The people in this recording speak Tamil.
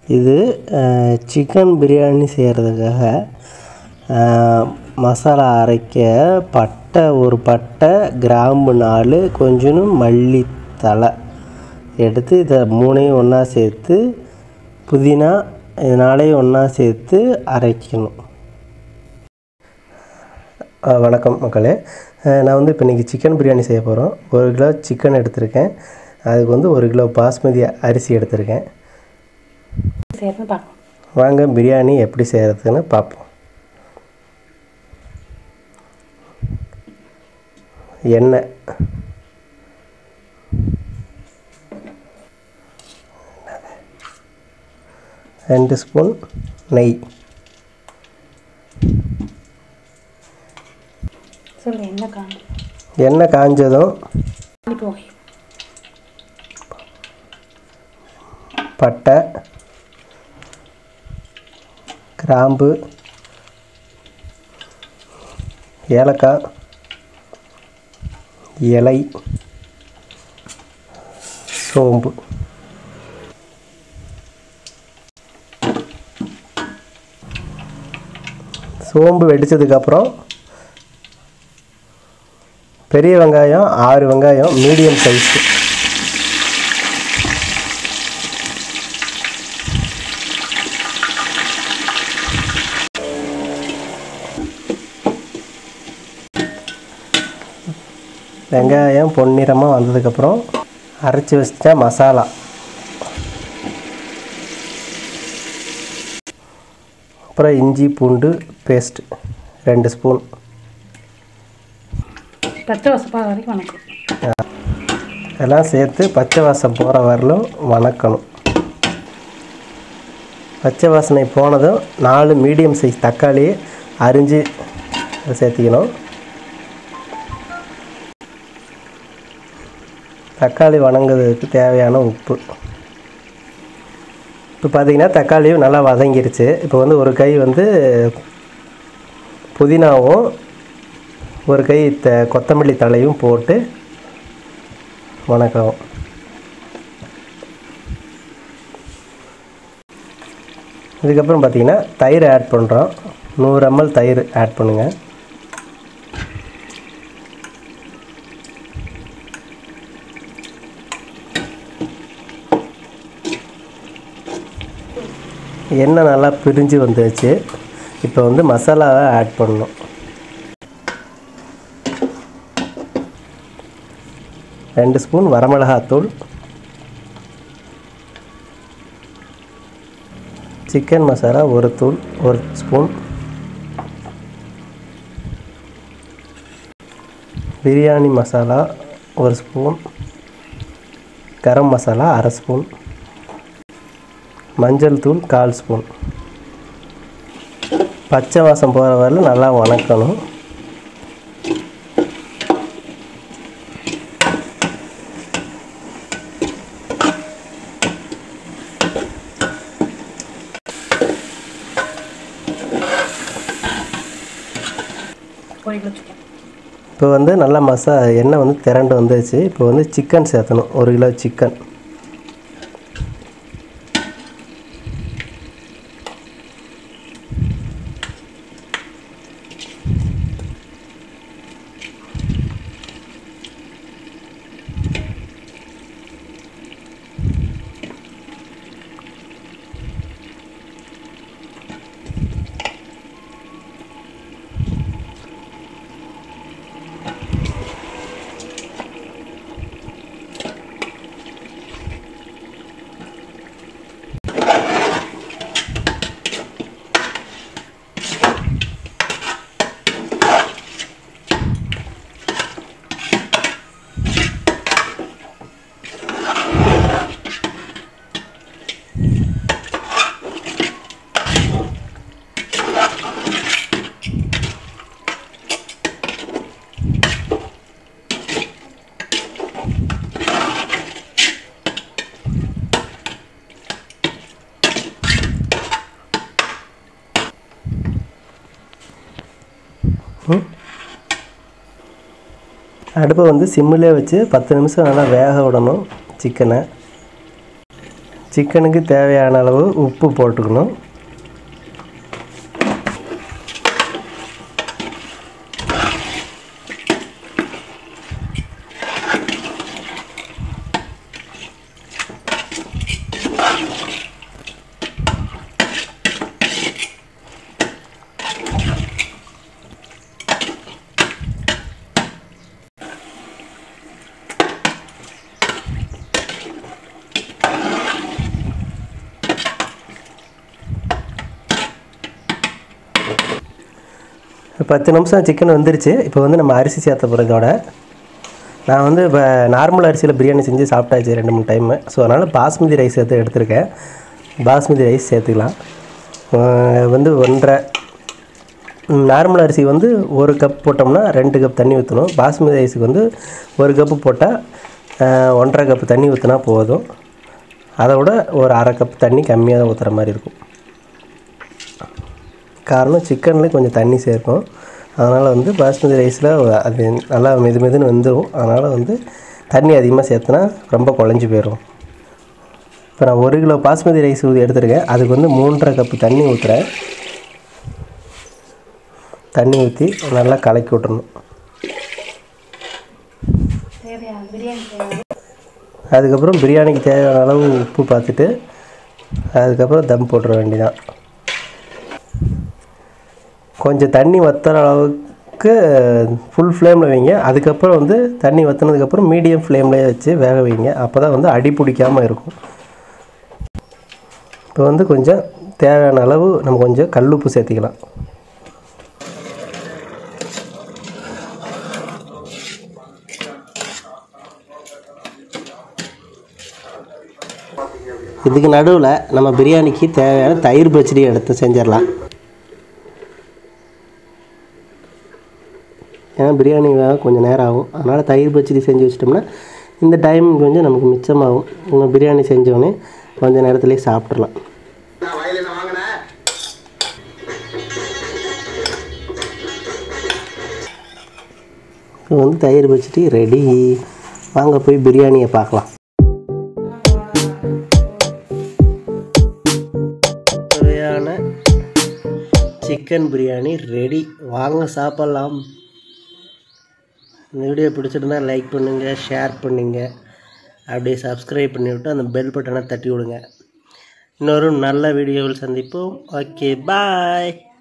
இது சிக்கன் பிரியாணி செய்கிறதுக்காக மசாலா அரைக்க பட்டை ஒரு பட்டை கிராம்பு நாலு கொஞ்சம் மல்லி தழை எடுத்து இதை மூணையும் ஒன்றா சேர்த்து புதினா இதனாலையும் ஒன்றா சேர்த்து அரைக்கணும் அஹ் வணக்கம் மக்களே அஹ் நான் வந்து இப்போ இன்றைக்கி சிக்கன் பிரியாணி செய்ய போகிறோம் ஒரு கிலோ சிக்கன் எடுத்திருக்கேன் அதுக்கு வந்து ஒரு கிலோ பாஸ்மதி அரிசி எடுத்திருக்கேன் செய்யறதுன்னு பார்க்கலாம் வாங்க பிரியாணி எப்படி செய்கிறதுன்னு பார்ப்போம் எண்ணெய் ரெண்டு ஸ்பூன் நெய் சொல்லு என்ன காணும் எண்ணெய் காஞ்சதும் போய் பட்டை கிராம்பு ஏலக்காய் இலை சோம்பு சோம்பு வெடித்ததுக்கப்புறம் பெரிய வெங்காயம் ஆறு வெங்காயம் மீடியம் சைஸு வெங்காயம் பொன்னிறமாக வந்ததுக்கப்புறம் அரைச்சி வச்ச மசாலா அப்புறம் இஞ்சி பூண்டு பேஸ்ட் ரெண்டு ஸ்பூன் பச்சை வசப்பா வரைக்கும் வணக்கம் எல்லாம் சேர்த்து பச்சை வாசம் போகிற வரலும் வணக்கணும் பச்சை வாசனை போனதும் நாலு மீடியம் சைஸ் தக்காளி அரிஞ்சு சேர்த்திக்கணும் தக்காளி வணங்குறதுக்கு தேவையான உப்பு இப்போ பார்த்தீங்கன்னா தக்காளியும் நல்லா வதங்கிருச்சு இப்போ வந்து ஒரு கை வந்து புதினாவும் ஒரு கை த கொத்தமல்லி தலையும் போட்டு வணக்கம் இதுக்கப்புறம் பார்த்தீங்கன்னா தயிர் ஆட் பண்ணுறோம் நூறு எம்எல் தயிர் ஆட் பண்ணுங்கள் எண்ணெய் நல்லா பிரிஞ்சு வந்துச்சு இப்போ வந்து மசாலாவை ஆட் பண்ணணும் ரெண்டு ஸ்பூன் வரமிளகாத்தூள் சிக்கன் மசாலா ஒரு தூள் ஒரு ஸ்பூன் பிரியாணி மசாலா ஒரு ஸ்பூன் கரம் மசாலா அரை ஸ்பூன் மஞ்சள் தூள் கால் ஸ்பூன் பச்சை வாசம் போகிற வரலும் நல்லா வணக்கணும் ஒரு கிலோ சிக்கன் இப்போ வந்து நல்லா மசா எண்ணெய் வந்து திரண்டு வந்துச்சு இப்போ வந்து சிக்கன் சேர்த்தணும் ஒரு கிலோ சிக்கன் அடுப்பை வந்து சிம்மிலே வச்சு பத்து நிமிஷம் நல்லா வேக விடணும் சிக்கனை சிக்கனுக்கு தேவையான அளவு உப்பு போட்டுக்கணும் பத்து நிமிஷம் சிக்கன் வந்துருச்சு இப்போ வந்து நம்ம அரிசி சேர்த்த போகிறதோட நான் வந்து இப்போ நார்மல் அரிசியில் பிரியாணி செஞ்சு சாப்பிட்டாச்சு ரெண்டு மூணு டைமு ஸோ அதனால் பாஸ்மதி ரைஸ் சேர்த்து எடுத்திருக்கேன் பாஸ்மதி ரைஸ் சேர்த்துக்கலாம் அஹ் வந்து ஒன்றரை நார்மல் அரிசி வந்து ஒரு கப் போட்டோம்னா ரெண்டு கப் தண்ணி ஊற்றணும் பாஸ்மதி ரைஸுக்கு வந்து ஒரு கப்பு போட்டால் அஹ், ஒன்றரை கப் தண்ணி ஊற்றினா போதும் அதை விட ஒரு அரை கப் தண்ணி கம்மியாக தான் ஊற்றுற மாதிரி இருக்கும் காரணம் சிக்கனில் கொஞ்சம் தண்ணி சேர்க்கும் அதனால் வந்து பாஸ்மதி ரைஸில் அது நல்லா மெது மெதுன்னு வந்துடும் அதனால் வந்து தண்ணி அதிகமாக சேர்த்துனா ரொம்ப குழஞ்சி போயிடும் இப்போ நான் ஒரு கிலோ பாஸ்மதி ரைஸ் ஊற்றி எடுத்துருக்கேன் அதுக்கு வந்து மூன்றரை கப்பு தண்ணி ஊற்றுறேன் தண்ணி ஊற்றி நல்லா கலக்கி விட்டுறணும் தேவையான பிரியாணி தேவையான அதுக்கப்புறம் பிரியாணிக்கு தேவையான அளவு உப்பு பார்த்துட்டு அதுக்கப்புறம் தம் போட்டுற வேண்டியதான் கொஞ்சம் தண்ணி வத்துற அளவுக்கு ஃபுல் ஃப்ளேமில் வைங்க அதுக்கப்புறம் வந்து தண்ணி வற்றினதுக்கப்புறம் மீடியம் ஃப்ளேம்லேயே வச்சு வேக வைங்க அப்போ தான் வந்து அடி பிடிக்காமல் இருக்கும் இப்போ வந்து கொஞ்சம் தேவையான அளவு நம்ம கொஞ்சம் கல்லுப்பு சேர்த்திக்கலாம் இதுக்கு நடுவில் நம்ம பிரியாணிக்கு தேவையான தயிர் பச்சடி எடுத்து செஞ்சிடலாம் ஏன்னா பிரியாணி வேக கொஞ்சம் நேரம் ஆகும் அதனால் தயிர் பச்சடி செஞ்சு வச்சிட்டோம்னா இந்த டைம் கொஞ்சம் நமக்கு மிச்சமாகும் நம்ம பிரியாணி செஞ்சோடனே கொஞ்ச நேரத்துலேயே சாப்பிட்றலாம் இப்போ வந்து தயிர் பச்சடி ரெடி வாங்க போய் பிரியாணியை பார்க்கலாம் சுவையான சிக்கன் பிரியாணி ரெடி வாங்க சாப்பிட்லாம் இந்த வீடியோ பிடிச்சிருந்தா லைக் பண்ணுங்கள் ஷேர் பண்ணுங்கள் அப்படியே சப்ஸ்கிரைப் பண்ணிவிட்டு அந்த பெல் பட்டனை தட்டி விடுங்க இன்னொரு நல்ல வீடியோவில் சந்திப்போம் ஓகே பாய்